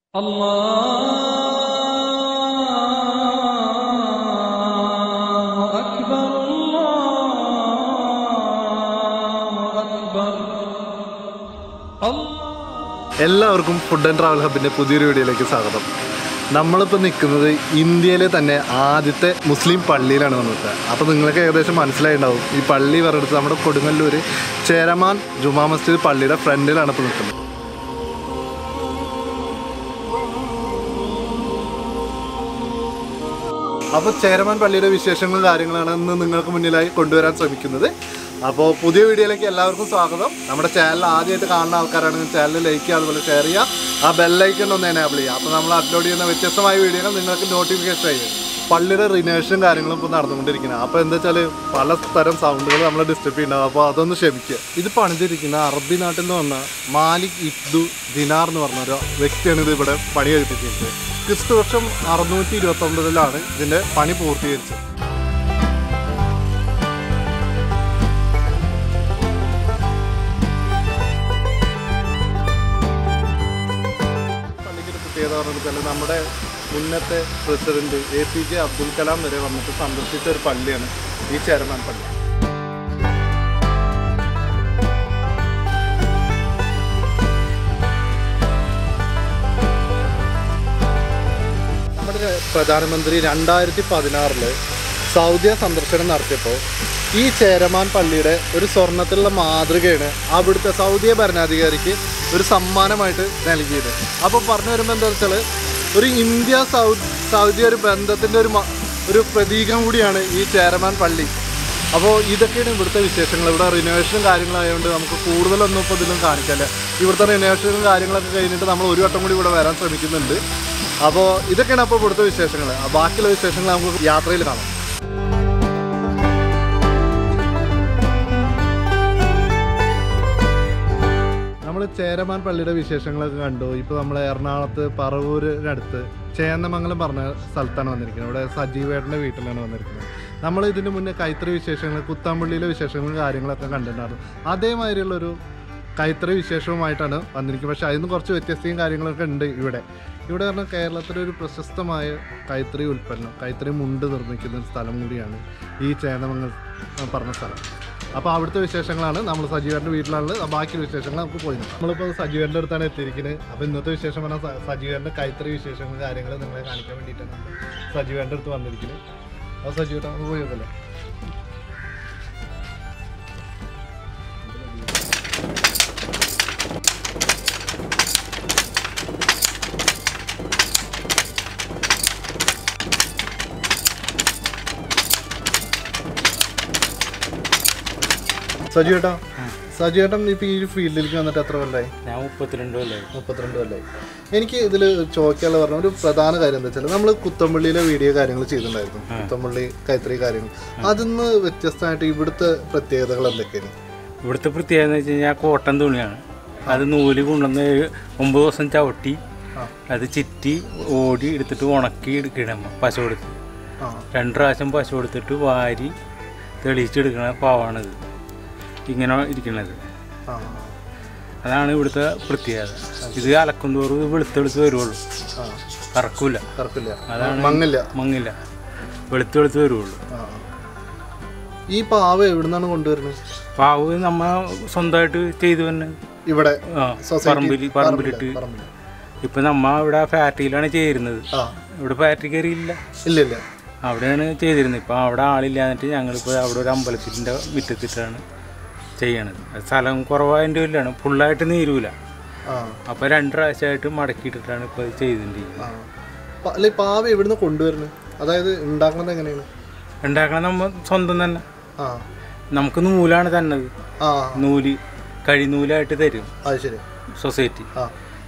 الله أكبر الله أكبر الله എല്ലാവർക്കും food and travel ഹബിൻ്റെ പുതിയൊരു വീഡിയോയിലേക്ക് സ്വാഗതം നമ്മളിപ്പോൾ നിൽക്കുന്നത് ഇന്ത്യയിലെ തന്നെ ആദ്യത്തെ മുസ്ലിം പള്ളിയിലാണ് വന്നത് അപ്പോൾ നിങ്ങൾക്ക് ഏകദേശം മനസ്സിലായിട്ടുണ്ടാവും ഈ പള്ളി പറഞ്ഞെടുത്ത് നമ്മുടെ കൊടുങ്ങല്ലൂർ ചേരമാൻ ജുമാ മസ്ജിദ് പള്ളിയുടെ ഫ്രണ്ടിലാണ് ഇപ്പോൾ നിൽക്കുന്നത് അപ്പോൾ ചേരമാൻ പള്ളിയുടെ വിശേഷങ്ങളും കാര്യങ്ങളാണ് ഇന്ന് നിങ്ങൾക്ക് മുന്നിലായി കൊണ്ടുവരാൻ ശ്രമിക്കുന്നത് അപ്പോൾ പുതിയ വീഡിയോയിലേക്ക് എല്ലാവർക്കും സ്വാഗതം നമ്മുടെ ചാനൽ ആദ്യമായിട്ട് കാണുന്ന ആൾക്കാരാണെങ്കിൽ ചാനൽ ലൈക്ക് ചെയ്യുക അതുപോലെ ഷെയർ ചെയ്യുക ആ ബെല്ലൈക്കൺ ഒന്ന് എനേബിൾ ചെയ്യുക അപ്പോൾ നമ്മൾ അപ്ലോഡ് ചെയ്യുന്ന വ്യത്യസ്തമായ വീഡിയോകൾ നിങ്ങൾക്ക് നോട്ടിഫിക്കേഷൻ ആയി പള്ളിയുടെ റിനേഷനും കാര്യങ്ങളും ഇപ്പോൾ നടന്നുകൊണ്ടിരിക്കുന്നത് അപ്പോൾ എന്താ വെച്ചാൽ പല തരം സൗണ്ടുകൾ നമ്മൾ ഡിസ്റ്റർബ് ചെയ്യുന്നുണ്ടാവും അപ്പോൾ അതൊന്ന് ക്ഷമിക്കുക ഇത് പണിതിരിക്കുന്ന അറബി നാട്ടിൽ നിന്ന് വന്ന മാലിക് ഇബ്ദു ദിനാർ എന്ന് പറഞ്ഞ ഒരു വ്യക്തിയാണ് ഇത് ഇവിടെ പണി കഴിപ്പിച്ചിരിക്കുന്നത് ക്രിസ്തു വർഷം അറുന്നൂറ്റി ഇരുപത്തി ഒമ്പതിലാണ് ഇതിൻ്റെ പണി പൂർത്തീകരിച്ചത് പള്ളിക്ക് ഒരു പ്രത്യേകത പറഞ്ഞു വെച്ചാൽ നമ്മുടെ മുന്നത്തെ president A P J Abdul Kalam വരെ വന്നിട്ട് സന്ദർശിച്ച ഒരു പള്ളിയാണ് ഈ ചേരമാൻ പള്ളി നമ്മുടെ പ്രധാനമന്ത്രി രണ്ടായിരത്തി പതിനാറില് സൗദി സന്ദർശനം നടത്തിയപ്പോൾ ഈ ചേരമാൻ പള്ളിയുടെ ഒരു സ്വർണത്തിലുള്ള മാതൃകയാണ് അവിടുത്തെ സൗദിയ ഭരണാധികാരിക്ക് ഒരു സമ്മാനമായിട്ട് നൽകിയത് അപ്പോൾ പറഞ്ഞു വരുമ്പോൾ എന്താ വെച്ചാൽ ഒരു ഇന്ത്യ സൗദി സൗദി ഒരു ബന്ധത്തിൻ്റെ ഒരു മ- ഒരു പ്രതീകം കൂടിയാണ് ഈ ചേരമാൻ പള്ളി അപ്പോൾ ഇതൊക്കെയാണ് ഇവിടുത്തെ വിശേഷങ്ങൾ ഇവിടെ റിനോവേഷനും കാര്യങ്ങളായതുകൊണ്ട് നമുക്ക് കൂടുതലൊന്നും ഇപ്പോൾ ഇതിലും കാണിക്കാല്ല ഇവിടുത്തെ റിനോവേഷനും കാര്യങ്ങളൊക്കെ കഴിഞ്ഞിട്ട് നമ്മൾ ഒരു വട്ടം കൂടി ഇവിടെ വരാൻ ശ്രമിക്കുന്നുണ്ട് അപ്പോൾ ഇതൊക്കെയാണ് അപ്പോൾ ഇവിടുത്തെ വിശേഷങ്ങൾ ആ ബാക്കിയുള്ള വിശേഷങ്ങൾ നമുക്ക് യാത്രയിൽ കാണാം നമ്മൾ ചേരമാൻ പള്ളിയുടെ വിശേഷങ്ങളൊക്കെ കണ്ടു ഇപ്പോൾ നമ്മൾ എറണാകുളത്ത് പറവൂരിനടുത്ത് ചേന്നമംഗലം പറഞ്ഞ സ്ഥലത്താണ് വന്നിരിക്കുന്നത് ഇവിടെ സജീവേട്ടൻ്റെ വീട്ടിലാണ് വന്നിരിക്കുന്നത് നമ്മൾ ഇതിന് മുന്നേ കൈത്തറി വിശേഷങ്ങൾ കുത്താമ്പള്ളിയിലെ വിശേഷങ്ങളും കാര്യങ്ങളൊക്കെ കണ്ടിട്ടുണ്ടായിരുന്നു അതേമാതിരിയുള്ളൊരു കൈത്തറി വിശേഷവുമായിട്ടാണ് വന്നിരിക്കുന്നത് പക്ഷേ അതിന് കുറച്ച് വ്യത്യസ്തയും കാര്യങ്ങളൊക്കെ ഉണ്ട് ഇവിടെ ഇവിടെ പറഞ്ഞാൽ കേരളത്തിലെ ഒരു പ്രശസ്തമായ കൈത്തറി ഉൽപ്പന്നം കൈത്തറി മുണ്ട് നിർമ്മിക്കുന്ന ഒരു സ്ഥലം കൂടിയാണ് ഈ ചേന്നമംഗൽ ആ, പറഞ്ഞ സ്ഥലം അപ്പോൾ അവിടുത്തെ വിശേഷങ്ങളാണ് നമ്മൾ സജീവന്റെ വീട്ടിലാണ് ബാക്കി വിശേഷങ്ങൾ നമുക്ക് പോയി നോക്കാം. നമ്മളിപ്പോൾ സജീവന്റെ അടുത്താണ് എത്തിയിരിക്കുന്നത് അപ്പോൾ ഇന്നത്തെ വിശേഷം പറഞ്ഞാൽ സ- സജീവന്റെ കൈത്തറി വിശേഷങ്ങളും കാര്യങ്ങളും നിങ്ങളെ കാണിക്കാൻ വേണ്ടിയിട്ടാണ് സജീവന്റെ അടുത്ത് വന്നിരിക്കുന്നത് അപ്പോൾ സജീവട്ട നമുക്ക് പോയി നോക്കല്ലേ സജീവേട്ടാ സജീവേട്ടൻ ഇപ്പോൾ ഈ ഒരു ഫീൽഡിലേക്ക് വന്നിട്ട് എത്ര കൊല്ലായി ഞാൻ മുപ്പത്തിരണ്ട് കൊല്ലായി മുപ്പത്തിരണ്ട് കൊല്ലായി എനിക്ക് ഇതിൽ ചോദിക്കാനുള്ള പറഞ്ഞ ഒരു പ്രധാന കാര്യം എന്താ വെച്ചാൽ നമ്മൾ കുത്തമ്പള്ളിയിലെ വീഡിയോ കാര്യങ്ങൾ ചെയ്തിട്ടുണ്ടായിരുന്നു കുത്തമ്പള്ളി കൈത്തറി കാര്യങ്ങൾ അതിന്ന് വ്യത്യസ്തമായിട്ട് ഇവിടുത്തെ പ്രത്യേകതകൾ എന്തൊക്കെയാണ് ഇവിടുത്തെ പ്രത്യേകത എന്ന് വെച്ച് കഴിഞ്ഞാൽ കോട്ടൺ തുണിയാണ് അത് നൂല് കൊണ്ടുവന്ന് ഏഴ്- ഒമ്പത് ദിവസം ചവിട്ടി ആ. അത് ചിറ്റി ഓടി എടുത്തിട്ട് ഉണക്കി എടുക്കണം പശ കൊടുത്ത് ആ രണ്ട് പ്രാവശ്യം പശ കൊടുത്തിട്ട് വാരി തെളിയിച്ചെടുക്കണ പാവാണിത് ഇങ്ങനെ ഇരിക്കണത് ആ അതാണ് ഇവിടുത്തെ പ്രത്യേകത ഇത് അലക്കും തോറും ഇത് വെളുത്തെളുത്ത് വരുള്ളൂ ആ കറക്കൂല കറക്കില്ല അതാണ് മങ്ങില്ല മങ്ങില്ല വെളുത്തെളുത്ത് വരുള്ളൂ ആ ഈ പാവ എവിടുന്നാണ് കൊണ്ടുവരുന്നത് പാവ് നമ്മ സ്വന്തമായിട്ട് ചെയ്തു തന്നെ ഇവിടെ ആ സൊസൈറ്റി പറമ്പിൽ പറമ്പിലിട്ട് പറമ്പിൽ ഇപ്പം നമ്മ ഇവിടെ ഫാക്ടറിയിലാണ് ചേരുന്നത് ആ ഇവിടെ ഫാക്ടറി കയറിയില്ല ഇല്ല ഇല്ല അവിടെയാണ് ചെയ്തിരുന്നത് ഇപ്പം അവിടെ ആളില്ലാന്നിട്ട് ഞങ്ങളിപ്പോൾ അവിടെ ഒരു അമ്പലത്തിൻ്റെ മുറ്റത്തിട്ടാണ് ചെയ്യണത് അത് സ്ഥലം കുറവായതിൻ്റെ വല്ലാണ് ഫുള്ളായിട്ട് നീരൂല ആ അപ്പോൾ രണ്ട് പ്രാവശ്യമായിട്ട് മടക്കിയിട്ടിട്ടാണ് ഇപ്പോൾ ഇത് ചെയ്തിട്ടുണ്ടെങ്കിൽ ആ പ- അല്ല ഈ പാവ എവിടുന്ന് കൊണ്ടുവരുന്നത് അതായത് ഉണ്ടാക്കുന്നത് എങ്ങനെയാണ് ഉണ്ടാക്കണം നമ്മൾ സ്വന്തം തന്നെ ആ നമുക്ക് നൂലാണ് തന്നത് ആ നൂല് കഴിനൂലായിട്ട് തരും അത് ശരി സൊസൈറ്റി ആ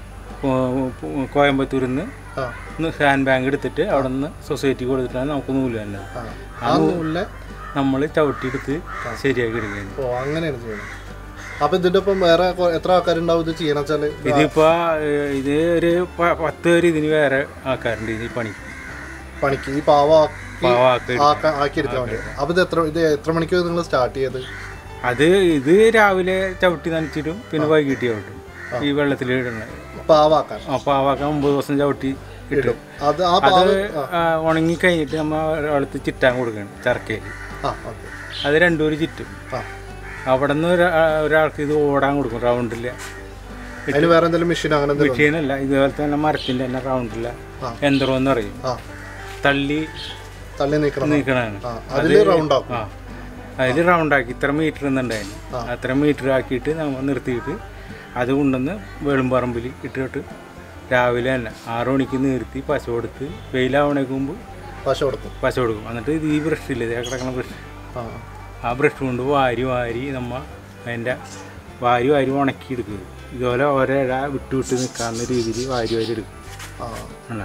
കോയമ്പത്തൂരിൽ നിന്ന് ആ ഹാൻഡ് ബാങ്ക് എടുത്തിട്ട് അവിടെ നിന്ന് സൊസൈറ്റി കൊടുത്തിട്ടാണ് നമുക്ക് നൂല് തന്നത് ആ ആ നൂലിനെ നമ്മൾ ചവിട്ടിയെടുത്ത് ശരിയാക്കി എടുക്കുന്നത് ഓ അങ്ങനെയാണ് ചെയ്യുന്നത് അപ്പൊ ഇതിന്റെ ഒപ്പം വേറെ കൊ- എത്ര ആൾക്കാരുണ്ടാവും ഇത് ചെയ്യണം വെച്ചാല് ഇതിപ്പോ ഏഹ്, ഇത് ഒരു പ- പത്ത് പേര് ഇതിന് വേറെ ആൾക്കാരുണ്ട് ഈ പണി പണിക്ക് ഈ പാവ ആക്കി പാവാക്ക് ആക്ക- ആക്കി എടുക്കാൻ വേണ്ടി അപ്പൊ ഇത് എത്ര ഇത് എത്ര മണിക്ക് നിങ്ങൾ സ്റ്റാർട്ട് ചെയ്ത് അത് ഇത് രാവിലെ ചവിട്ടി നനച്ചിടും പിന്നെ വൈകിട്ട് ചവിട്ടും ഈ വെള്ളത്തിൽ ഇടണ പാവാക്കാൻ ആ പാവാക്കാൻ ഒമ്പത് ദിവസം ചവിട്ടി ഇട്ടു ഇടും അത് ആ അത് പാവ് ആ, ഉണങ്ങി കഴിഞ്ഞിട്ട് നമ്മൾ ഒരാളത്ത് ചിറ്റാൻ കൊടുക്കണം ചർക്കയിൽ ആ ഓക്കെ അത് രണ്ടൂര് ചുറ്റും ആ അവിടെ നിന്ന് ഒരാൾക്ക് ഇത് ഓടാൻ കൊടുക്കും റൗണ്ടിൽ അതിന് വേറെ എന്തെങ്കിലും മെഷീൻ അങ്ങനെ എന്തെങ്കിലും മെഷീനല്ല ഇതുപോലെ തന്നെ മരത്തിൻ്റെ തന്നെ റൗണ്ടില്ല ആ. യന്ത്രം എന്ന് പറയും ആ തള്ളി തള്ളി നീക്കണം നീക്കണതാണ് ആ അതില് റൗണ്ട് ആക്കും ആ അതിൽ റൗണ്ടാക്കി ഇത്ര മീറ്റർ എന്നുണ്ടായിരുന്നു അത്ര മീറ്റർ ആക്കിയിട്ട് നമ്മൾ നിർത്തിയിട്ട് അത് കൊണ്ടുവന്ന് വെളുമ്പറമ്പിൽ ഇട്ടിട്ട് രാവിലെ തന്നെ ആറു മണിക്ക് നിർത്തി പശ കൊടുത്ത് വെയിലാവണേക്ക് മുമ്പ് പശ കൊടുക്കും പശ കൊടുക്കും എന്നിട്ട് ഇത് ഈ ബ്രഷ് ഇല്ലേ ഇതേ കിടക്കുന്ന ബ്രഷ് ആ ആ ബ്രഷ് കൊണ്ട് വാരി വാരി നമ്മ അതിൻ്റെ വാരി വാരി ഉണക്കി എടുക്കുക ഇതുപോലെ ഓരോ ഇഴ വിട്ട് വിട്ട് നിൽക്കാവുന്ന രീതിയിൽ വാരി വാരി എടുക്കും ആ അല്ല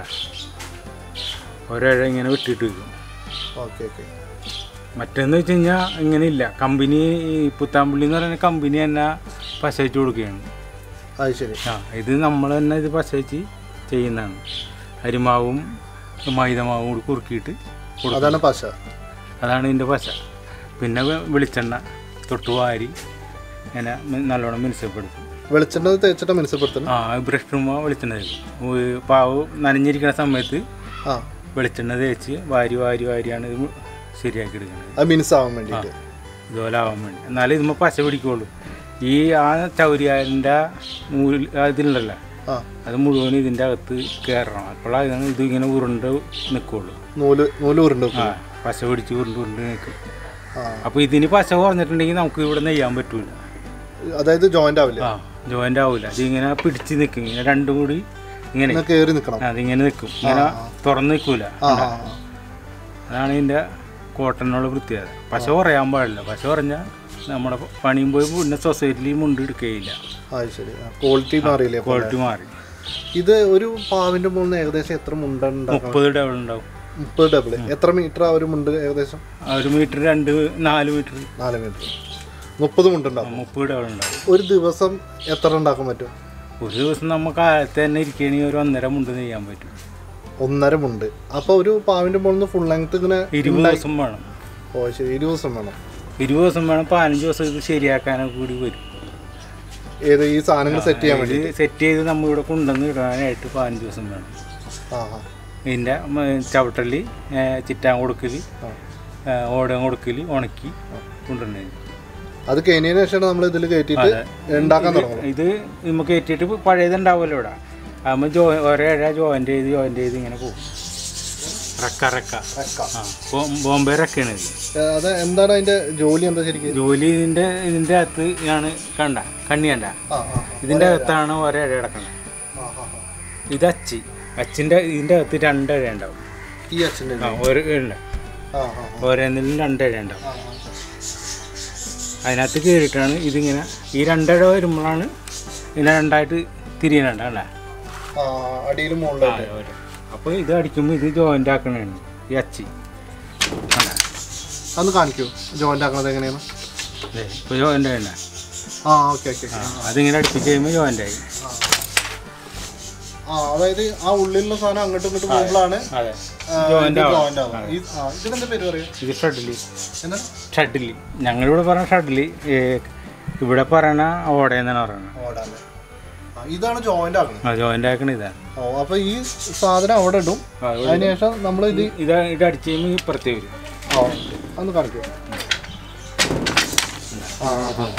ഓരോ ഇഴ ഇങ്ങനെ വിട്ടിട്ട് വെക്കും ഓക്കെ ഓക്കെ മറ്റേന്ന് വെച്ച് കഴിഞ്ഞാൽ ഇങ്ങനെ ഇല്ല കമ്പനി ഈ പുത്താമ്പള്ളി എന്ന് പറയുന്ന കമ്പനി തന്നെ പശവച്ച് കൊടുക്കുകയാണ് അത് ശരി ആ ഇത് നമ്മൾ തന്നെ ഇത് പശവച്ച് ചെയ്യുന്നതാണ് അരിമാവും മൈദമാവും കൂടി കുറുക്കിയിട്ട് കൊടുക്കും അതാണ് പശ അതാണ് ഇതിൻ്റെ പശ പിന്നെ വെ- വെളിച്ചെണ്ണ തൊട്ട് വാരി ഇങ്ങനെ മി- നല്ലോണം മിനുസപ്പെടുത്തും വെളിച്ചെണ്ണ തേച്ചിട്ട് മനസ്സിൽപ്പെടുത്തണം ആ ബ്രഷ് ഇടുമ്പോൾ വെളിച്ചെണ്ണ തേക്കും ഉ- പാവ് നനഞ്ഞിരിക്കുന്ന സമയത്ത് ആ വെളിച്ചെണ്ണ തേച്ച് വാരി വാരി വാരിയാണ് ഇത് ശരിയാക്കി എടുക്കുന്നത് അത് മിനുസാവാൻ വേണ്ടിയിട്ട് ഇതുപോലെ ആവാൻ വേണ്ടി എന്നാലേ ഇതുമ്പോൾ പശ പിടിക്കുള്ളൂ ഈ ആ ചൗരിയാലിൻ്റെ മൂല ഇതിലുണ്ടല്ലോ ആ അത് മുഴുവൻ ഇതിൻ്റെ അകത്ത് കയറണം അപ്പോഴാണ് ഇത് ഇങ്ങനെ ഉരുണ്ട് നിൽക്കുള്ളൂ നൂല് നൂല് ഉരുണ്ട് ആ പശ പിടിച്ച് ഉരുണ്ട് ഉരുണ്ട് നിൽക്കും ആ അപ്പോൾ ഇതിന് പശ കുറഞ്ഞിട്ടുണ്ടെങ്കിൽ നമുക്ക് ഇവിടെ നെയ്യാൻ പറ്റൂല അതായത് ജോയിന്റ് ആവില്ല ആ ജോയിൻ്റ് ആവില്ല ഇതിങ്ങനെ പിടിച്ച് നിൽക്കും ഇങ്ങനെ രണ്ടും കൂടി ഇങ്ങനെ ഇങ്ങനെ കയറി നിൽക്കണം അതിങ്ങനെ നിൽക്കും ഇങ്ങനെ തുറന്ന് നിൽക്കൂല ആ ആ ആ. അതാണ് ഇതിൻ്റെ കോട്ടനുള്ള പ്രത്യേകത പശ കുറയാൻ പാടില്ല പശ കുറഞ്ഞാൽ നമ്മുടെ പണിയും പോയി പിന്നെ സൊസൈറ്റിയിൽ മുണ്ട് എടുക്കുകയില്ല അത് ശരി ക്വാളിറ്റി മാറിയില്ലേ അപ്പോൾ? ക്വാളിറ്റി മാറി ഇത് ഒരു പാവിന്റെ മുകളിൽ നിന്ന് ഏകദേശം എത്ര മുണ്ട ഉണ്ടാക്കാം മുപ്പത് ഡബിൾ ഉണ്ടാവും മുപ്പത് ഡബിൾ എത്ര മീറ്റർ ആ ഒരു മുണ്ട് ഏകദേശം ആ ഒരു മീറ്റർ രണ്ട് നാല് മീറ്റർ നാല് മീറ്റർ മുപ്പത് മുണ്ടുണ്ടാവും മുപ്പത് ഡബിൾ ഉണ്ടാവും ഒരു ദിവസം എത്ര ഉണ്ടാക്കാൻ പറ്റും ഒരു ദിവസം നമുക്ക് കാലത്ത് തന്നെ ഇരിക്കുകയാണെങ്കിൽ ഒരു ഒന്നര മുണ്ട് നെയ്യാൻ പറ്റും ഒന്നര മുണ്ട് അപ്പൊ ഒരു പാവിന്റെ മുകളിൽ നിന്ന് ഫുൾ ലെങ്ത് ഇങ്ങനെ ഇരുപത് ദിവസം വേണം ഓ ശരി ഇരുപത് ദിവസം വേണം ഇരുപത് ദിവസം വേണം പതിനഞ്ച് ദിവസം ഇത് ശരിയാക്കാനൊക്കെ കൂടി വരും ഏത് ഈ സാധനങ്ങൾ സെറ്റ് ചെയ്യാൻ വേണ്ടി ഇത് സെറ്റ് ചെയ്ത് നമ്മൾ ഇവിടെ കൊണ്ടുവന്ന് ഇടാനായിട്ട് പതിനഞ്ച് ദിവസം വേണം ആ ആ ഇതിൻ്റെ ചവിട്ടല് ചിറ്റാൻ കൊടുക്കൽ ആ. ഓടം കൊടുക്കൽ ഉണക്കി കൊണ്ടുവരുന്നത് അത് കഴിഞ്ഞതിന് ശേഷമാണ് നമ്മൾ ഇതിൽ കയറ്റിയിട്ട് ഉണ്ടാക്കാൻ തുടങ്ങും ഇത് നമുക്ക് കയറ്റിയിട്ട് പഴയത് ഉണ്ടാവുമല്ലോ ഇവിടെ ആകുമ്പോൾ ജോ ഓരോ ഇഴ ജോയിൻ്റ് ചെയ്ത് ജോയിൻ്റ് ചെയ്ത് ഇങ്ങനെ പോകും റക്ക റക്ക ആ ബോ- ബോംബെ റക്കയാണ് ഇത് അത് എന്താണ് അതിന്റെ ജോലി എന്താ ശരിക്കും ജോലി ഇതിൻ്റെ ഇതിൻ്റെ അകത്ത് ആണ് കണ്ട കണ്ണി കണ്ട ആ ആ ഇതിൻ്റെ അകത്താണ് ഓരോ ഇഴ കിടക്കുന്നത് ആ, ആ, ആ. ഇത് അച്ചി അച്ചിൻ്റെ ഇതിൻ്റെ അകത്ത് രണ്ട് ഇഴ ഉണ്ടാവും ഈ അച്ഛൻ്റെ ആ ഒരു ഇഴ ആ ആ ഓരോന്നിലും രണ്ട് ഇഴ ഉണ്ടാവും ആ, ആ. അതിനകത്ത് കയറിയിട്ടാണ് ഇതിങ്ങനെ ഈ രണ്ടിഴ വരുമ്പോഴാണ് ഇങ്ങനെ രണ്ടായിട്ട് തിരിയണണ്ട അല്ലേ ആ അടിയിലും മുകളിലായിട്ട് അപ്പോൾ ഇത് അടിക്കുമ്പോൾ ഇത് ജോയിൻ്റ് ആക്കണതാണ് ഈ അച്ചി അതൊന്ന് കാണിക്കൂ ജോയിന്റ് ആക്കണത് എങ്ങനെയാണ് ഇപ്പോൾ ജോയിൻ്റ് തന്നെ ആ ഓക്കെ ഓക്കെ ആ അതിങ്ങനെ അടുപ്പിച്ച് കഴിയുമ്പോൾ ജോയിൻ്റ് ആയി ആ അതായത് ആ ഉള്ളിലുള്ള സാധനം അങ്ങോട്ടും ഇങ്ങോട്ടും പോകുമ്പോഴാണ് അതെ ആ, Joint ഇത് ആവും. joint ആവും. ഈ- ആ, ഇതിനെന്താ പേര് പറയാ ഇത് ഷട്ടിലി എന്താ ഷട്ടിലി ഞങ്ങളിവിടെ പറഞ്ഞ ഷട്ടിലി ഇവിടെ പറയണ ഓടയെന്നാണ് പറയുന്നത് ഓടാല്ലേ ആ, ഇതാണ് ജോയിന്റ് ആക്കുന്നത് ആ ജോയിൻ്റ് ആക്കണ ഇതാണ് ഓ അപ്പൊ ഈ സാധനം അവിടെ ഇടും ആ, ഇവിടെ അതിനുശേഷം നമ്മൾ ഇത് ഇത് ഇത് അടിച്ച് കഴിയുമ്പോൾ ഇപ്പുറത്തെ വരും ആ ഒന്ന് കാണിക്കൂ ആ ആ, ആ.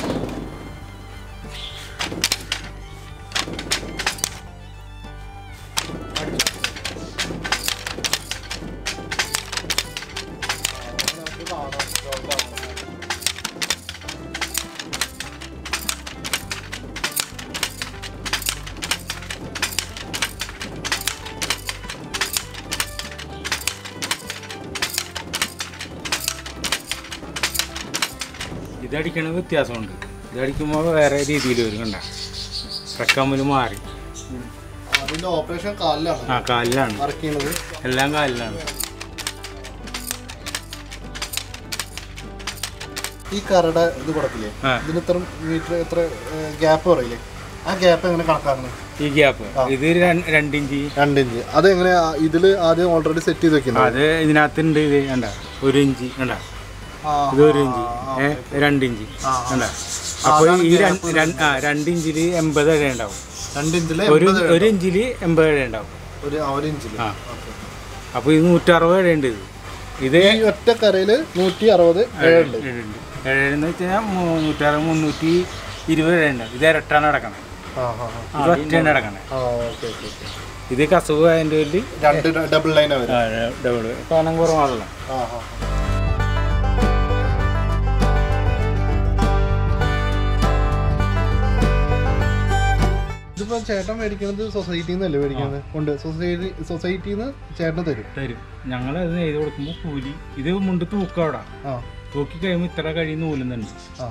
ഇതടിക്കണ വ്യത്യാസമുണ്ട് ഇതടിക്കുമ്പോൾ വേറെ രീതിയിൽ വരും കണ്ട റക്കമ്മിൽ മാറി അതിന്റെ ഓപ്പറേഷൻ കാലിലാണ് ആ കാലിലാണ് വർക്ക് ചെയ്യുന്നത് എല്ലാം കാലിലാണ് ഈ കറയുടെ ഇത് കൊടുക്കില്ലേ ആ. ഇതിന് ഇത്ര മീറ്റർ എത്ര ഗ്യാപ്പ് പറയില്ലേ ആ ഗ്യാപ്പ് എങ്ങനെ കണക്കാക്കുന്നത് ഈ ഗ്യാപ്പ് ഇത് രണ്ട് രണ്ട് ഇഞ്ച് രണ്ട് ഇഞ്ച് അത് എങ്ങനെ ഇതിൽ ആദ്യം ഓൾറെഡി സെറ്റ് ചെയ്ത് വെക്കുന്നത് അത് ഇതിനകത്തുണ്ട് ഇത് കണ്ട ഒരു ഇഞ്ച് കണ്ട ആ, ഇത് ഒരു ഇഞ്ച് ഏ രണ്ട് ഇഞ്ച് ആ, കണ്ട അപ്പോൾ ഈ രണ്ട് രണ്ട്- ആ രണ്ട് ഇഞ്ചിൽ എൺപത് ഇഴ ഉണ്ടാവും രണ്ട് ഇഞ്ചില് ഒരു എൺപത് ഒരു ഇഞ്ചിൽ എൺപത് ഇഴ ഉണ്ടാവും ഒരു ആ, ഒരു ഇഞ്ചില് ആ അപ്പോൾ ഇത് നൂറ്ററുപത് ഇഴ ഉണ്ട് ഇത് ഇത് ഈ ഒറ്റ കരയില് നൂറ്റി അറുപത് ഏഴുണ്ട് ഇഴയുണ്ട് ഇഴയെന്ന് വെച്ച് കഴിഞ്ഞാൽ നൂറ്ററുപത് മുന്നൂറ്റി ഇരുപത് ഇഴ ഉണ്ട് ഇത് ഇരട്ടാണ് നടക്കണത് ആ ആ ആ. ഇത് ഒറ്റയാണ് നടക്കണത് ആ ഓക്കെ ഓക്കെ ഓക്കെ ഇത് കസുവ് അതിൻ്റെ പേരിൽ രണ്ട് ഡബിൾ ലൈനാ വരും ഡബിൾ കനം കുറവാണല്ലോ ആ ആ ആ. ഇതിപ്പോ ചേട്ടൻ മേടിക്കുന്നത് സൊസൈറ്റിയിൽ നിന്നല്ലേ മേടിക്കുന്നത് ഉണ്ട് സൊസൈറ്റി സൊസൈറ്റിയിൽ നിന്ന് ചേട്ടന് തരും തരും ഞങ്ങൾ അത് നെയ്ത് കൊടുക്കുമ്പോൾ കൂലി ഇത് മുണ്ട് തൂക്കം അവിടെ ആ തൂക്കി കഴിയുമ്പോൾ ഇത്ര കഴിയും നൂലുന്നുണ്ട് ആ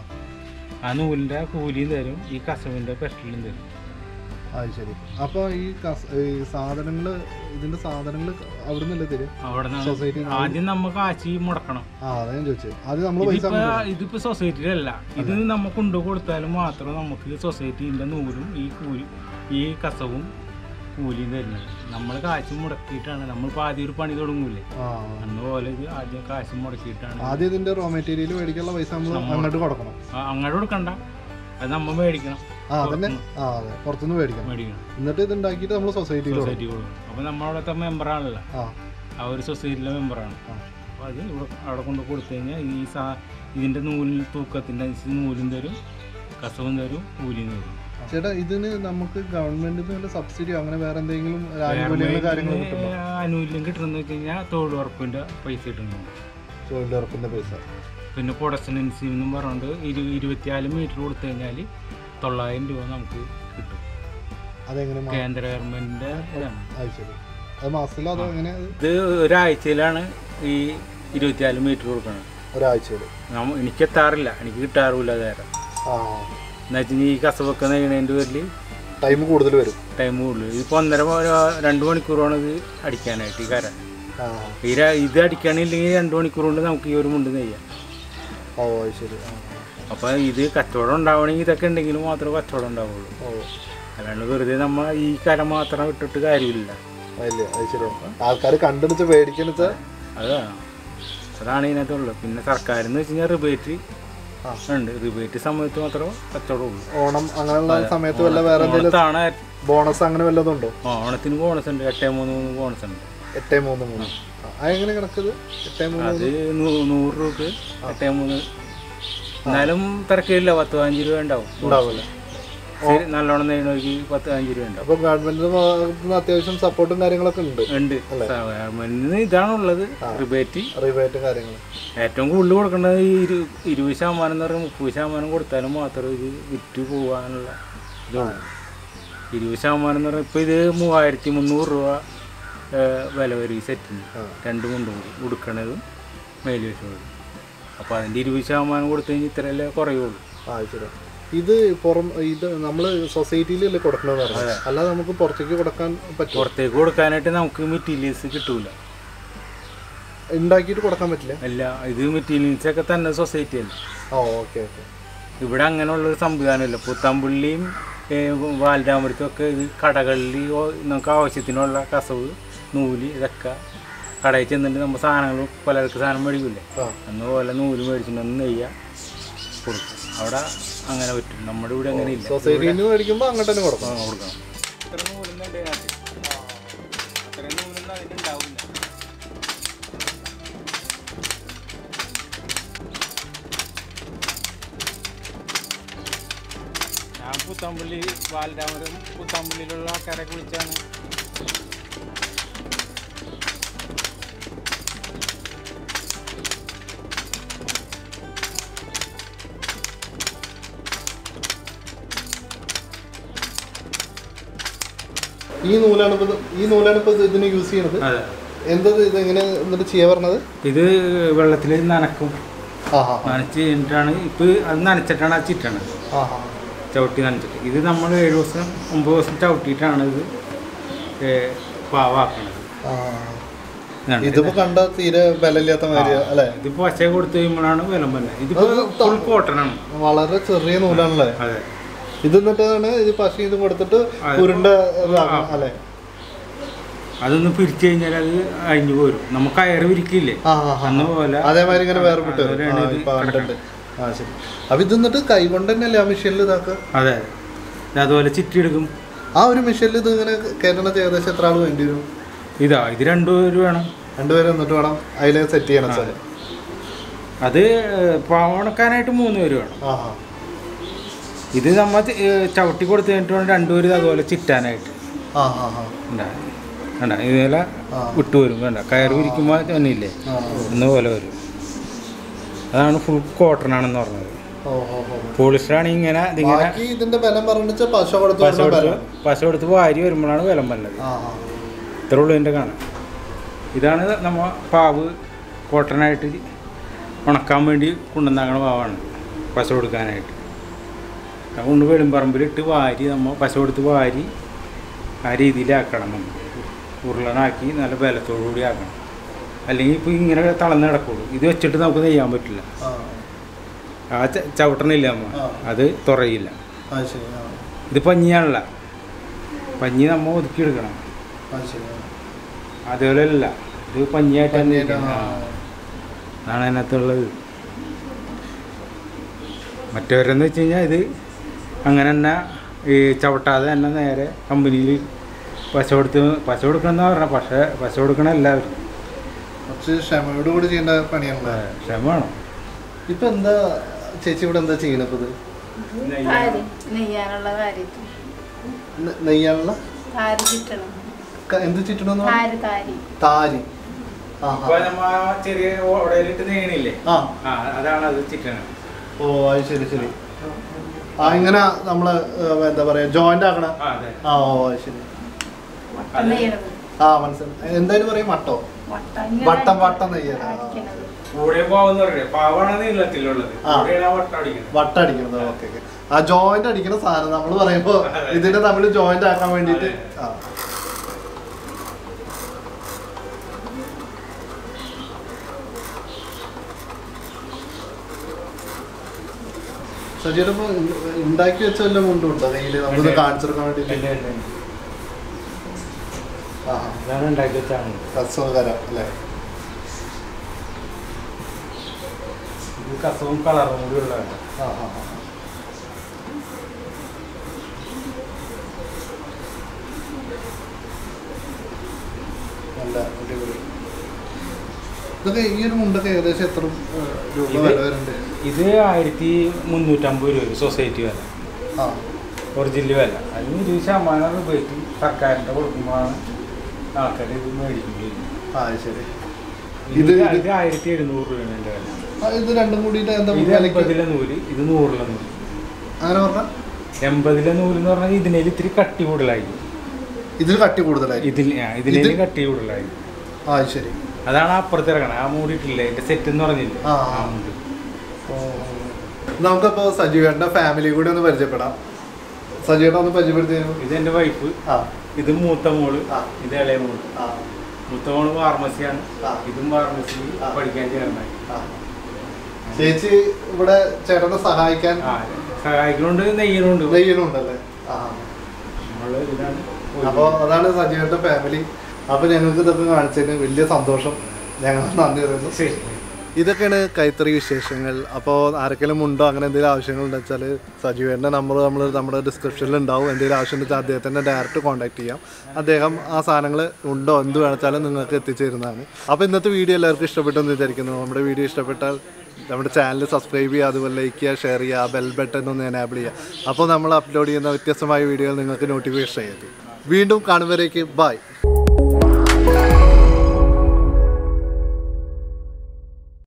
ആ നൂലിൻ്റെ കൂലിയും തരും ഈ കസവിൻ്റെ പെട്ടലും തരും അത് ശരി അപ്പൊ ഈ കസ- ഈ സാധനങ്ങള് ഇതിന്റെ സാധനങ്ങള് അവിടെ നിന്നല്ലേ തരും അവിടെ സൊസൈറ്റി നിന്ന് ആദ്യം നമുക്ക് കാശി മുടക്കണം ആ അതാ ഞാൻ ചോദിച്ചത് ആദ്യം നമ്മള് പൈസ ഇതിപ്പോ ഇതിപ്പോ സൊസൈറ്റിയിലല്ല ഇത് നമുക്ക് കൊണ്ടു കൊടുത്താലും മാത്രം നമുക്ക് സൊസൈറ്റീൻ്റെ നൂലും ഈ കൂലി ഈ കസവും കൂലിയും തരുന്നത് നമ്മൾ കാശ് മുടക്കിയിട്ടാണ് നമ്മളിപ്പോൾ ആദ്യം ഒരു പണി തുടങ്ങൂലേ ആ അന്ന് പോലെ ഇത് ആദ്യം കാശ് മുടക്കിയിട്ടാണ് ആദ്യം ഇതിന്റെ റോ മെറ്റീരിയൽ മേടിക്കാനുള്ള പൈസ നമ്മൾ അങ്ങോട്ട് കൊടുക്കണം ആ, അങ്ങോട്ട് കൊടുക്കണ്ട അത് നമ്മൾ മേടിക്കണം ആ അതന്നെ ആ അതെ പുറത്തുനിന്ന് മേടിക്കണം മേടിക്കണം എന്നിട്ട് ഇത് ഉണ്ടാക്കിയിട്ട് നമ്മൾ സൊസൈറ്റിയിൽ കൊടുക്കണം സൊസൈറ്റി കൊടുക്കും അപ്പോൾ നമ്മളവിടുത്തെ മെമ്പറാണല്ലോ ആ ആ ഒരു സൊസൈറ്റിയിലെ മെമ്പറാണ് ആ. അപ്പോൾ അത് ഇവിടെ അവിടെ കൊണ്ട് കൊടുത്തു കഴിഞ്ഞാൽ ഈ സാ ഇതിൻ്റെ നൂലിന് തൂക്കത്തിൻ്റെ അനുസരിച്ച് നൂലും തരും കസവും തരും കൂലിയും തരും ചേട്ടാ ഇതിന് നമുക്ക് ഗവൺമെന്റിൽ നിന്ന് വല്ല സബ്സിഡിയോ അങ്ങനെ വേറെ എന്തെങ്കിലും ആനുകൂല്യങ്ങൾ കാര്യങ്ങൾ കിട്ടുമോ ഇതിന് ആനുകൂല്യം കിട്ടണമെന്ന് വെച്ച് കഴിഞ്ഞാൽ തൊഴിലുറപ്പിൻ്റെ പൈസ കിട്ടുന്നുണ്ട് തൊഴിലുറപ്പിന്റെ പൈസ പിന്നെ പ്രൊഡക്ഷൻ ഇൻസീവ് എന്നും പറഞ്ഞുകൊണ്ട് ഇരു ഇരുപത്തിനാല് മീറ്റർ കൊടുത്തു കഴിഞ്ഞാൽ തൊള്ളായിരം രൂപ നമുക്ക് കിട്ടും അതെങ്ങനെ മാ- കേന്ദ്ര ഗവൺമെൻറ്റിൻ്റെ ഇതാണ് അത് ശരി അത് മാസത്തിലോ അതോ എങ്ങനെ അത് ഇത് ഒരാഴ്ചയിലാണ് ഈ ഇരുപത്തിനാല് മീറ്റർ കൊടുക്കുന്നത് ഒരാഴ്ചയിൽ നമ്മ എനിക്ക് എത്താറില്ല എനിക്ക് കിട്ടാറുമില്ല നേരം ആ എന്ന് വെച്ചാൽ ഈ കസവൊക്കെ നെയ്യണതിൻ്റെ പേരിൽ ടൈം കൂടുതൽ വരും ടൈം കൂടുതൽ ഇതിപ്പോൾ ഒന്നര മ- രണ്ട് മണിക്കൂറാണ് ഇത് അടിക്കാനായിട്ട് ഈ കര ആ ഈ ര- ഇത് അടിക്കണില്ലെങ്കിൽ രണ്ട് മണിക്കൂർ കൊണ്ട് നമുക്ക് ഈ ഒരു മുണ്ട് നെയ്യാം ഓ അത് ശരി ആ അപ്പോൾ ഇത് കച്ചവടം ഉണ്ടാവണമെങ്കിൽ ഇതൊക്കെ ഉണ്ടെങ്കിൽ മാത്രമേ കച്ചവടം ഉണ്ടാവുള്ളൂ ഓ അല്ലാണ്ട് വെറുതെ നമ്മൾ ഈ കര മാത്രം ഇട്ടിട്ട് കാര്യമില്ല അതില്ലേ അത് ശരി ആൾക്കാർ കണ്ടുപിടിച്ച് പേടിക്കണിച്ച അതാണ് അതാണ് ഇതിനകത്തുള്ളത് പിന്നെ സർക്കാരെന്ന് വെച്ച് കഴിഞ്ഞാൽ റിബേറ്റ് ആ. ഉണ്ട് റിബേറ്റ് സമയത്ത് മാത്രമേ കച്ചവടം ഉള്ളൂ ഓണം അങ്ങനെയുള്ള സമയത്ത് വല്ല വേറെ എന്തെങ്കിലും ഓണത്താണ് ബോണസ് അങ്ങനെ വല്ലതും ഉണ്ടോ ഓണത്തിന് ബോണസ് ഉണ്ട് എട്ടേ മൂന്ന് മൂന്ന് ബോണസ് ഉണ്ട് എട്ടേ മൂന്ന് മൂന്ന് ആ, അതെങ്ങനെ കണക്കത് എട്ടേ മൂന്ന് അത് നൂ- നൂറ് രൂപ എട്ടേ മൂന്ന് എന്നാലും തിരക്കില്ല പത്ത് പതിനഞ്ച് രൂപ ഉണ്ടാവും ഉണ്ടാവില്ല ശരി നല്ലോണം നെയ്യണവർക്ക് പത്ത് പതിനഞ്ച് രൂപ ഉണ്ടാവും അപ്പൊ ഗവൺമെന്റിന്റെ ഭാഗത്ത് നിന്ന് അത്യാവശ്യം സപ്പോർട്ടും കാര്യങ്ങളൊക്കെ ഉണ്ട് ഉണ്ട് ഗവൺമെന്റിന് ഇതാണുള്ളത് റിബേറ്റ് റിബേറ്റും കാര്യങ്ങളും ഏറ്റവും കൂടുതൽ കൊടുക്കേണ്ടത് ഈ ഇരു ഇരുപത് ശതമാനം എന്ന് പറഞ്ഞാൽ മുപ്പത് ശതമാനം കൊടുത്താലും മാത്രമേ ഇത് വിറ്റ് പോകാനുള്ള ഇതുള്ളൂ ഇരുപത് ശതമാനം എന്ന് പറഞ്ഞാൽ ഇപ്പോൾ ഇത് മൂവായിരത്തി മുന്നൂറ് രൂപ ഏഹ്, വില വരും ഈ സെറ്റിന് രണ്ട് മുണ്ടും കൂടി ഉടുക്കണതും മേല് വെച്ചതും അപ്പോൾ അതിൻ്റെ ഇരുപത് ശതമാനം കൊടുത്തു കഴിഞ്ഞാൽ ഇത്രയല്ലേ കുറയുള്ളൂ ആ ശരി ഇത് പുറം ഇത് നമ്മള് സൊസൈറ്റിയിലല്ലേ കൊടുക്കണമെന്ന് പറഞ്ഞു അല്ലാതെ നമുക്ക് പുറത്തേക്ക് കൊടുക്കാൻ പറ്റുമോ പുറത്തേക്ക് കൊടുക്കാനായിട്ട് നമുക്ക് മെറ്റീരിയൽസ് കിട്ടൂല ഉണ്ടാക്കിയിട്ട് കൊടുക്കാൻ പറ്റില്ല അല്ല ഇത് മെറ്റീരിയൽസ് ഒക്കെ തന്നെ സൊസൈറ്റി അല്ല ആ ഓക്കെ ഓക്കെ ഇവിടെ അങ്ങനെയുള്ളൊരു സംവിധാനമില്ല പുത്താമ്പുള്ളിയും വാൽരാമരത്തും ഒക്കെ ഇത് കടകളിൽ ഓ- നമുക്ക് ആവശ്യത്തിനുള്ള കസവ് നൂല് ഇതൊക്കെ കടയിൽ ചെന്നിട്ട് നമ്മൾ സാധനങ്ങൾ പലർക്ക് സാധനം മേടിക്കില്ലേ ആ അന്ന് പോലെ നൂല് മേടിച്ചിട്ടൊന്ന് നെയ്യ കൊടുക്കും അവിടെ അങ്ങനെ പറ്റും നമ്മുടെ ഇവിടെ അങ്ങനെ ഇല്ല സൊസൈറ്റിയിൽ നിന്ന് മേടിക്കുമ്പോൾ അങ്ങോട്ട് തന്നെ കൊടുക്കണം ആ, കൊടുക്കണം ഇത്ര നൂലൊന്നും ഉണ്ട് അതിനകത്ത്. അത്രയും നൂലൊന്നും അതിലുണ്ടാവില്ല ഞാൻ പുത്തമ്പള്ളി ബാലരാമരം പുത്തമ്പള്ളിയിലുള്ള ആൾക്കാരൊക്കെ വിളിച്ചാണ് ഈ നൂലാണ് ഇപ്പൊ ഇത്- ഈ നൂലാണ് ഇപ്പൊ ഇത് ഇതിന് യൂസ് ചെയ്യണത് അതെ എന്തത് ഇത് എങ്ങനെ എന്നിട്ട് ചെയ്യാ പറഞ്ഞത് ഇത് വെള്ളത്തിൽ നനക്കും ആ ആ നനച്ച് കഴിഞ്ഞിട്ടാണ് ഇപ്പം അത് നനച്ചിട്ടാണ് അത് ചിറ്റണത് ആ ആ ചവിട്ടി നനച്ചിട്ട് ഇത് നമ്മൾ ഏഴ് ദിവസം ഒമ്പത് ദിവസം ചവിട്ടിയിട്ടാണ് ഇത് ഏ, പാവാക്കണത് ആ ഇതാണ്. ഇതിപ്പോ കണ്ട തീരെ ബലമില്ലാത്ത മാതിരി അല്ലെ ഇത് പച്ച കൊടുത്തു കഴിയുമ്പോഴാണ് വിലം വരുന്നത് ഇതിപ്പോ അത് ഫുൾ കോട്ടനാണ് വളരെ ചെറിയ നൂലാണല്ലേ അതെ ഇത് എന്നിട്ടാണ് ഇത് പശ ഇത് കൊടുത്തിട്ട് അതെ. ഉരുണ്ട ഇതാക്കണം, അല്ലേ അതൊന്ന് പിരിച്ചു കഴിഞ്ഞാൽ അത് അഴിഞ്ഞു പോരും നമുക്ക് അയറ് വിരിക്കില്ലേ ആ ആ ആ അന്ന് പോലെ അതേമാതിരി ഇങ്ങനെ വേറെ വിട്ടു അതുപോലെയാണ് ഇത് ഇപ്പൊ കണ്ടിട്ടുണ്ട് ആ ശരി അപ്പൊ ഇത് എന്നിട്ട് കൈ കൊണ്ട് തന്നെയല്ലേ ആ മെഷീനിൽ ഇതാക്കുക അതെ ഇത് അതുപോലെ ചിറ്റി എടുക്കും ആ ഒരു മെഷീനിൽ ഇത് ഇങ്ങനെ കയറ്റണ ഏകദേശം എത്ര ആൾ വേണ്ടി വരും ഇതാ ഇത് രണ്ടുപേര് വേണം രണ്ടുപേരും എന്നിട്ട് വേണം അതിൽ സെറ്റ് ചെയ്യണം സാർ അത് പവണക്കാനായിട്ട് മൂന്ന് പേര് വേണം ആ ആ ഇത് നമ്മ ഏഹ്, ചവിട്ടി കൊടുത്തു കഴിഞ്ഞിട്ട് വേണം രണ്ടുപേര് അതുപോലെ ചിറ്റാനായിട്ട് ആ ആ ആ ഉണ്ടാ കണ്ട ഇതുപോലെ ആ. വിട്ടുവരും വേണ്ട കയറ് വിരിക്കുമ്പോൾ തന്നെ ഇല്ലേ ആ. ഇന്ന പോലെ വരും അതാണ് ഫുൾ കോട്ടൺ ആണെന്ന് പറഞ്ഞത് ഓ ഓ ഓ പോളിസ്റ്ററാണ് ഇങ്ങനെ ഇതിങ്ങനെ ബാക്കി ഇതിന്റെ ബലം പറഞ്ഞിട്ട് പശ കൊടുത്ത് പശ വരുന്ന കൊടുത്ത് ബലം പശ കൊടുത്ത് വാരി വരുമ്പോഴാണ് വിലം വന്നത് ആ ആ ഇത്ര ഉള്ളൂ ഇതിൻ്റെ കാണാൻ ഇതാണ് നമ്മ പാവ് കോട്ടനായിട്ട് ഉണക്കാൻ വേണ്ടി കൊണ്ടുവന്നാക്കണ പാവാണ് പശ കൊടുക്കാനായിട്ട് അത് കൊണ്ട് വെളുമ്പറമ്പിലിട്ട് വാരി നമ്മൾ പശ കൊടുത്ത് വാരി ആ രീതിയിലാക്കണം നമ്മൾ ഉരുളനാക്കി നല്ല ബലത്തോടുകൂടി ആക്കണം അല്ലെങ്കിൽ ഇപ്പോൾ ഇങ്ങനെ തളർന്ന് കിടക്കുള്ളൂ ഇത് വെച്ചിട്ട് നമുക്ക് നെയ്യാൻ പറ്റില്ല ആ ആ ച- ചവിട്ടണില്ല നമ്മ ആ. അത് തുറയില്ല ആ ശരി ആ ഇത് പഞ്ഞിയാണല്ല പഞ്ഞി നമ്മൾ ഒതുക്കിയെടുക്കണം ആ ശരി ആ. അതുപോലെ അല്ല ഇത് പഞ്ഞിയായിട്ട് തന്നെ പഞ്ഞിയായിട്ട്, ഇരിക്കണം. ആ. ആ. അതാണ് അതിനകത്തുള്ളത് മറ്റവരെന്ന് വെച്ച് കഴിഞ്ഞാൽ ഇത് അങ്ങനെ തന്നെ ഈ ചവിട്ടാതെ തന്നെ നേരെ കമ്പനിയിൽ പശ കൊടുത്ത് പശ കൊടുക്കണമെന്ന് പറഞ്ഞ പക്ഷേ പശ കൊടുക്കണ എല്ലാവരും കുറച്ച് ക്ഷമയോട് കൂടി ചെയ്യേണ്ട പണിയാണ് ക്ഷമ വേണം ഇപ്പൊ എന്താ ചേച്ചി ഇവിടെ എന്താ ചെയ്യണത് ഇത് താരി നെയ്യാനുള്ള കാര്യത്തിൽ നെ- നെയ്യാനുള്ള താരി കിട്ടണം ക- എന്ത് ചുറ്റണമെന്ന് പറഞ്ഞു? താരി താരി താരി ആ ഇപ്പൊ നമ്മ ചെറിയ ഓടയിലിട്ട് നീണില്ലേ ആ ആ അതാണ് അത് ചിക്കൻ ഓ അത് ശരി ശരി ആ ഇങ്ങനെ നമ്മള് ഏഹ്, എന്താ പറയാ ജോയിന്റ് ആക്കണ ആ അതെ ആ ഓ അത് ശരി വട്ടം നെയ്യണത് ആ മനസ്സിലായി എന്തായാലും പറയും മട്ടോ വട്ടം ഇങ്ങനെ വട്ടം വട്ടം നെയ്യണം ആ. അടിക്കണത്. കൂടെ പാവെന്ന് പറയേ പാവാണ് നീളത്തിലുള്ളത് ആ. കൂടെയാണ് ആ വട്ടം അടിക്കുന്നത് വട്ടം അടിക്കുന്നത് ഓക്കെ ഓക്കെ ആ ജോയിന്റ് അടിക്കുന്ന സാധനം നമ്മൾ പറയുമ്പോ ഇതിന്റെ തമ്മിൽ ജോയിന്റ് ആക്കാൻ വേണ്ടിട്ട് ആ സജിയുടെ ഇപ്പൊ ഉണ്ടാക്കി വെച്ച വല്ല മുണ്ടുണ്ടോ കയ്യില് നമുക്കൊന്ന് ഉണ്ട്. കാണിച്ചു കൊടുക്കാൻ വേണ്ടിട്ട് ആ അതാണ് ഉണ്ടാക്കി വെച്ചാണ് രസകരം അല്ലേ ഇത് കസവും കളറും കൂടി ഉള്ളതാണ് ആ ആ ആ. നല്ല അടിപൊളി ഇതൊക്കെ ഈ ഒരു മുണ്ടൊക്കെ ഏകദേശം എത്ര ഏഹ്, രൂപ ഇത് വില വരുന്നുണ്ട് ഇത് ആയിരത്തി മുന്നൂറ്റമ്പത് രൂപ സൊസൈറ്റി വില ആ ഒറിജിനൽ വില അതിന് ഇരുപത് ശതമാനം രൂപയ്ക്ക് സർക്കാരിൻ്റെ കൊടുക്കുമ്പോഴാണ് ആൾക്കാർ ഇത് മേടിക്കുന്നത് ആ ശരി ഇത് ഇത് ഇത് ആയിരത്തി എഴുന്നൂറ് രൂപയാണ് എൻ്റെ വില ആ, ഇത് രണ്ടും കൂടിയിട്ട് എന്താ ഇത് വിലയ്ക്ക് എൺപതിലെ നൂല് ഇത് നൂറിലെ നൂല് അങ്ങനെ പറഞ്ഞാൽ എൺപതിലെ നൂല് എന്ന് പറഞ്ഞാൽ ഇതിനേൽ ഇത്തിരി കട്ടി കൂടുതലായി ഇതിൽ കട്ടി കൂടുതലായി ഇതിൽ ആ, ഇതിനേൽ ഇത്? കട്ടി കൂടുതലായി ആ ശരി അതാണ് അപ്പുറത്ത് ഇറങ്ങണം ആ മൂടിയിട്ടില്ലേ എൻ്റെ സെറ്റ് എന്ന് പറഞ്ഞില്ലേ ആ. ആ മൂടി നമുക്കപ്പോ സജീവേട്ടന്റെ ഫാമിലി കൂടി ഒന്ന് പരിചയപ്പെടാം സജീവേട്ടൻ ഒന്ന് പരിചയപ്പെടുത്തി തരുമോ? ഇത് എൻ്റെ വൈഫ് ആ ഇത് മൂത്ത മോള് ആ. ഇത് ഇളയ മോള് ആ മൂത്ത മോള് ഫാർമസിയാണ് ആ. ഇതും ഫാർമസി ആ. പഠിക്കാൻ ചേർന്നായി ആ. ചേച്ചി ഇവിടെ ചേട്ടനെ സഹായിക്കാൻ ആ സഹായിക്കുന്നുണ്ട് നെയ്യനുണ്ട് നെയ്യനുണ്ടല്ലേ ആ നമ്മള് ഇതിലാണ് അപ്പോൾ അതാണ് സജീവന്റെ ഫാമിലി അപ്പോൾ ഞങ്ങൾക്ക് ഇതൊക്കെ കാണിച്ചതിന് വലിയ സന്തോഷം ഞങ്ങൾ നന്ദി പറയുന്നു ശരി ഇതൊക്കെയാണ് കൈത്തറി വിശേഷങ്ങൾ അപ്പോൾ ആർക്കെങ്കിലും ഉണ്ടോ അങ്ങനെ എന്തെങ്കിലും ആവശ്യങ്ങളുണ്ടെന്ന് വെച്ചാൽ സജീവേൻ്റെ നമ്പർ നമ്മൾ നമ്മുടെ ഡിസ്ക്രിപ്ഷനിൽ ഉണ്ടാവും എന്തെങ്കിലും ആവശ്യം വെച്ചാൽ അദ്ദേഹത്തിനെ ഡയറക്റ്റ് കോൺടാക്ട് ചെയ്യാം അദ്ദേഹം ആ സാധനങ്ങൾ ഉണ്ടോ എന്ത് വേണമെച്ചാലും നിങ്ങൾക്ക് എത്തിച്ചു തരുന്നതാണ് അപ്പോൾ ഇന്നത്തെ വീഡിയോ എല്ലാവർക്കും ഇഷ്ടപ്പെട്ടെന്ന് വിചാരിക്കുന്നു നമ്മുടെ വീഡിയോ ഇഷ്ടപ്പെട്ടാൽ നമ്മുടെ ചാനൽ സബ്സ്ക്രൈബ് ചെയ്യുക അതുപോലെ ലൈക്ക് ചെയ്യുക ഷെയർ ചെയ്യുക ബെൽ ബട്ടൺ ഒന്ന് എനാബിൾ ചെയ്യുക അപ്പോൾ നമ്മൾ അപ്ലോഡ് ചെയ്യുന്ന വ്യത്യസ്തമായ വീഡിയോകൾ നിങ്ങൾക്ക് നോട്ടിഫിക്കേഷൻ ചെയ്യും വീണ്ടും കാണുമ്പോഴേക്ക് ബൈ